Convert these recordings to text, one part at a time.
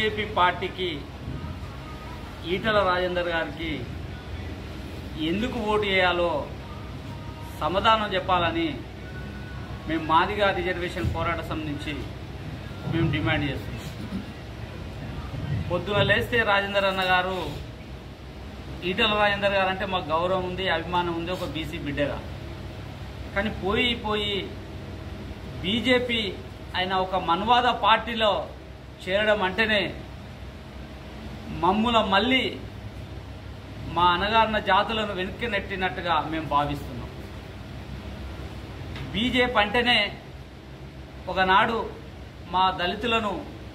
BJP పార్టీకి ఈటల రాజేందర్ గారికి ఎందుకు ఓటు వేయాలో సమాధానం చెప్పాలని మేము మాదిగా రిజర్వేషన్ పోరాట సమితి నుంచి మేము డిమాండ్ చేస్తున్నాం పొద్దున లేస్తే రాజేందర్ అన్న గారు ఈటల రాజేందర్ గారు అంటే మాకు గౌరవం ఉంది అభిమానం ఉంది ఒక బీసీ బిడ్డగా కానీ పోయి పోయి బీజేపీ ఆయన ఒక మన్వాద పార్టీలో చేరడం అంటేనే మమ్ముల మళ్ళీ మా అనగారిన జాతులను వెనక్కి నెట్టినట్టుగా మేము భావిస్తున్నాం బీజేపీ అంటేనే ఒకనాడు మా దళితులను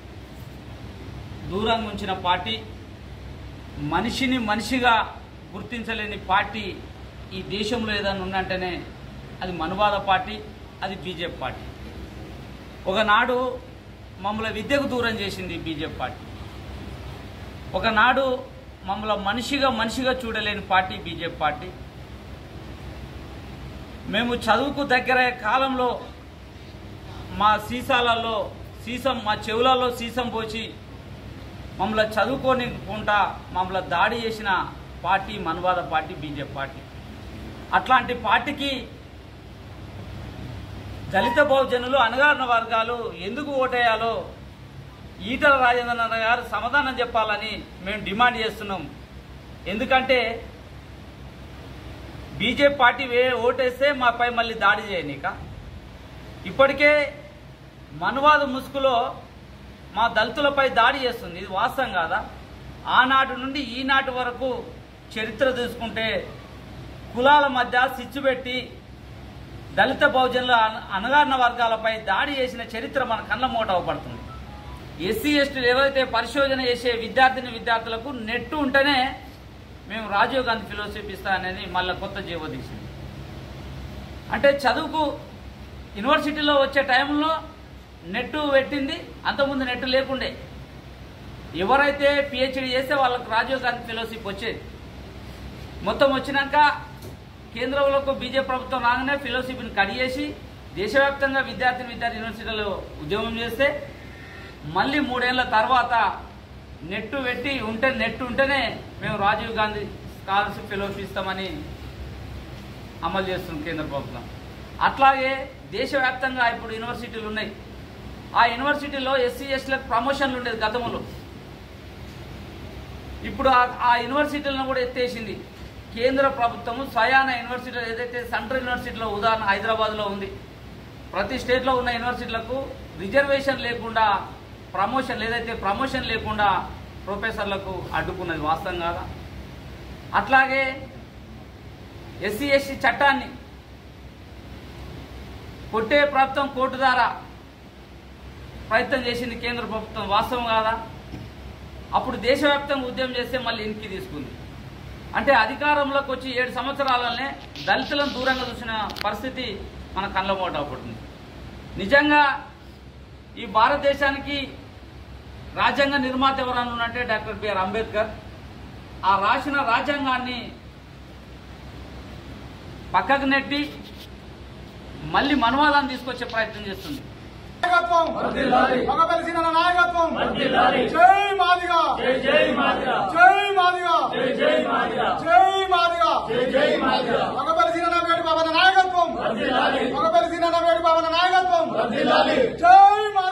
దూరంగా ఉంచిన పార్టీ మనిషిని మనిషిగా గుర్తించలేని పార్టీ ఈ దేశంలో ఏదైనా ఉందంటేనే అది మనువాద పార్టీ అది బీజేపీ పార్టీ ఒకనాడు మమ్మల్ని విద్యకు దూరం చేసింది బీజేపీ పార్టీ ఒకనాడు మమ్మల్ని మనిషిగా మనిషిగా చూడలేని పార్టీ బీజేపీ పార్టీ మేము చదువుకు దగ్గర కాలంలో మా సీసాలలో సీసం మా చెవులలో సీసం పోచి మమ్మల్ని చదువుకోనికుంటా మమ్మల్ని దాడి చేసిన పార్టీ మనువాద పార్టీ బీజేపీ పార్టీ అట్లాంటి పార్టీకి దళిత బహుజనులు అణగారిన వర్గాలు ఎందుకు ఓటేయాలో ఈటల రాజేంద్రనాథ్ గారు సమాధానం చెప్పాలని మేము డిమాండ్ చేస్తున్నాం ఎందుకంటే బీజేపీ పార్టీ వే ఓటేస్తే మాపై మళ్ళీ దాడి చేయనీక ఇప్పటికే మనువాద ముసుగులో మా దళితులపై దాడి చేస్తుంది ఇది వాస్తవం కాదా ఆనాటి నుండి ఈనాటి వరకు చరిత్ర తీసుకుంటే కులాల మధ్య సిచ్చు పెట్టి దళిత బహుజనుల అణ- అణగారిన వర్గాలపై దాడి చేసిన చరిత్ర మన కళ్ళ మూట అవపడుతుంది ఎస్సీ ఎస్టీలు ఏవైతే పరిశోధన చేసే విద్యార్థిని విద్యార్థులకు నెట్ ఉంటేనే మేము రాజీవ్ గాంధీ ఫిలోసఫీ ఇస్తా అనేది మళ్ళీ కొత్త జీవో తీసింది అంటే చదువుకు యూనివర్సిటీలో వచ్చే టైంలో నెట్ పెట్టింది అంతకుముందు నెట్ లేకుండే ఎవరైతే పిహెచ్డి చేస్తే వాళ్ళకు రాజీవ్ గాంధీ ఫెలోషిప్ వచ్చేది మొత్తం వచ్చినాక కేంద్రంలోకి బీజేపీ ప్రభుత్వం రాగానే ఫెలోషిప్ని కట్ చేసి దేశవ్యాప్తంగా విద్యార్థి విద్యార్థి యూనివర్సిటీలో ఉద్యమం చేస్తే మళ్ళీ మూడేళ్ల తర్వాత నెట్ పెట్టి ఉంటే నెట్ ఉంటేనే మేము రాజీవ్ గాంధీ స్కాలర్షిప్ ఫెలోషిప్ ఇస్తామని అమలు చేస్తుంది కేంద్ర ప్రభుత్వం అట్లాగే దేశవ్యాప్తంగా ఇప్పుడు యూనివర్సిటీలు ఉన్నాయి ఆ యూనివర్సిటీలో ఎస్సీ ఎస్టీలకు ప్రమోషన్లు ఉండేది గతంలో ఇప్పుడు ఆ- ఆ యూనివర్సిటీలను కూడా ఎత్తేసింది కేంద్ర ప్రభుత్వము స్వయాన యూనివర్సిటీలు ఏదైతే సెంట్రల్ యూనివర్సిటీలో ఉదాహరణ హైదరాబాద్లో ఉంది ప్రతి స్టేట్లో ఉన్న యూనివర్సిటీలకు రిజర్వేషన్ లేకుండా ప్రమోషన్ ఏదైతే ప్రమోషన్ లేకుండా ప్రొఫెసర్లకు అడ్డుకున్నది వాస్తవం కాదా అట్లాగే ఎస్సీ ఎస్టీ చట్టాన్ని కొట్టే ప్రభుత్వం కోర్టు ద్వారా ప్రయత్నం చేసింది కేంద్ర ప్రభుత్వం వాస్తవం కాదా అప్పుడు దేశవ్యాప్తంగా ఉద్యమం చేస్తే మళ్ళీ వెనక్కి తీసుకుంది అంటే అధికారంలోకి వచ్చి ఏడు సంవత్సరాలనే దళితులను దూరంగా చూసిన పరిస్థితి మన కళ్ళ మూట పడుతుంది నిజంగా ఈ భారతదేశానికి రాజ్యాంగ నిర్మాత ఎవరన్నా ఉన్నట్టే డాక్టర్ బిఆర్ అంబేద్కర్ ఆ రాసిన రాజ్యాంగాన్ని పక్కకు నెట్టి మళ్ళీ మనువాదాన్ని తీసుకొచ్చే ప్రయత్నం చేస్తుంది నాయకత్వం మగపలిసిన నాయకత్వం జై మాదిగా జై మాదిగా జై మాదిగా జై మాదిగా మగపలిసిన వేడి బాబన నాయకత్వం మగపలిసిన వేడి బాబన నాయకత్వం జై మాదిగా